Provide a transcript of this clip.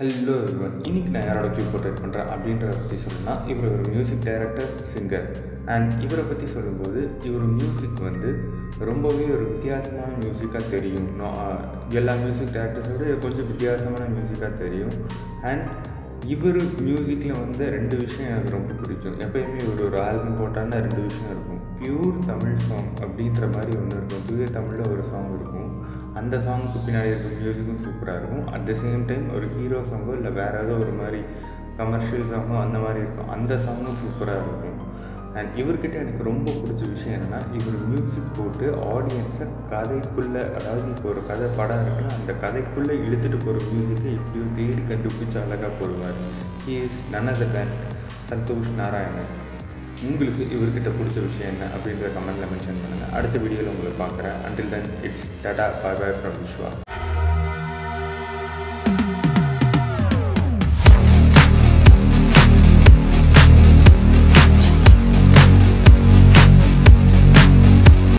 Hello everyone. இன்னைக்கு நான் யாரோட கியூ போர்ட்ரேட் பண்ணுறேன் அப்படின்றத பற்றி சொல்லணும்னா இவர் ஒரு மியூசிக் டைரக்டர் சிங்கர் அண்ட் இவரை பற்றி சொல்லும்போது இவர் மியூசிக் வந்து ரொம்பவே ஒரு வித்தியாசமான மியூசிக்காக தெரியும் நா- ஆஹ் எல்லா மியூசிக் டைரக்டர்ஸோட கொஞ்சம் வித்தியாசமான மியூசிக்காக தெரியும் அண்ட் இவர் மியூசிக்கில் வந்து ரெண்டு விஷயம் எனக்கு ரொம்ப பிடிக்கும் எப்பயுமே இவர் ஒரு ஆல்பம் போட்டான்னா ரெண்டு விஷயம் இருக்கும் பியூர் தமிழ் சாங் அப்படின்ற மாதிரி ஒன்று இருக்கும் தூய தமிழில் ஒரு சாங் இருக்கும் அந்த சாங்க்கு பின்னாடி இருக்க மியூசிக்கும் சூப்பராக இருக்கும் அட் த சேம் டைம் ஒரு ஹீரோ சாங்கோ இல்லை வேறு ஏதோ ஒரு மாதிரி கமர்ஷியல் சாங்கோ அந்த மாதிரி இருக்கும் அந்த சாங்கும் சூப்பராக இருக்கும் அண்ட் இவர்கிட்ட எனக்கு ரொம்ப பிடிச்ச விஷயம் என்னென்னா இவர் மியூசிக் போட்டு ஆடியன்ஸை கதைக்குள்ளே அதாவது இப்போ ஒரு கதை படம் இருக்குன்னா அந்த கதைக்குள்ளே இழுத்துட்டு போகிற மியூசிக்கை இப்படியோ தேடி கண்டுபிடிச்சு அழகாக போடுவார் he is none other than Santhosh Narayanan உங்களுக்கு இவர்கிட்ட பிடிச்ச விஷயம் என்ன அப்படின்ற கமெண்ட்டில் மென்ஷன் பண்ணுங்கள் அடுத்த வீடியோவில் உங்களை பார்க்குறேன் until then it's tata bye bye from Vishwa